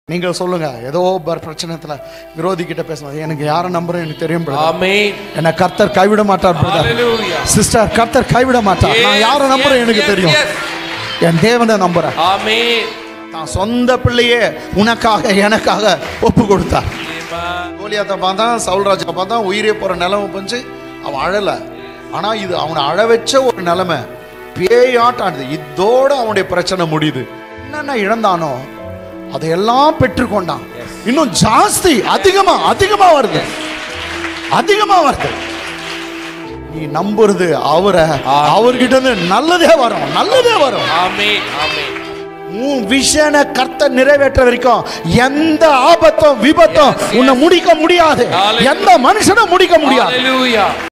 நீங்கள் சொல்லுங்க ஏதோ ஒரு பிரச்சனத்துல விரோதி கிட்ட பேசணும் எனக்கு யாரை நம்புறேன் எனக்கு தெரியும் brother. Amen. என்னை கர்த்தர் கைவிட மாட்டார் brother. Hallelujah. சிஸ்டர் கர்த்தர் கைவிட மாட்டார் நான் Yes, யாரை நம்புறேன் yes, எனக்கு yes, தெரியும் yes. என் தேவனை நம்புறேன் Amen. தான் சொந்த பிள்ளையே உனக்காக எனக்காக ஒப்பு கொடுத்தார் Amen. கோலியாத்தை பார்த்தா சவுல்ராஜை பார்த்தா உயிரே போற நிலைமை பஞ்சு அவன் அழல ஆனா இது அவனை அழ வச்ச ஒரு நிலைமை பேயாட்டானது இதோட அவனுடைய பிரச்சனை முடியுது என்னென்ன இழந்தானோ அதையெல்லாம் பெற்றுக்கொண்டான் இன்னும் ஜாஸ்தி அதிகமா அதிகமா வருது அதிகமா வருது நீ நம்புறது அவரை அவர்கிட்ட இருந்து நல்லதே வரும் நல்லதே வரும் Amen. Amen. உன் விஷனை கர்த்தர் நிறைவேற்ற வரைக்கும் எந்த ஆபத்தும் விபத்தும் Yes, yes. உன்னை முடிக்க முடியாது Hallelujah. எந்த மனுஷனும் முடிக்க முடியாது Hallelujah.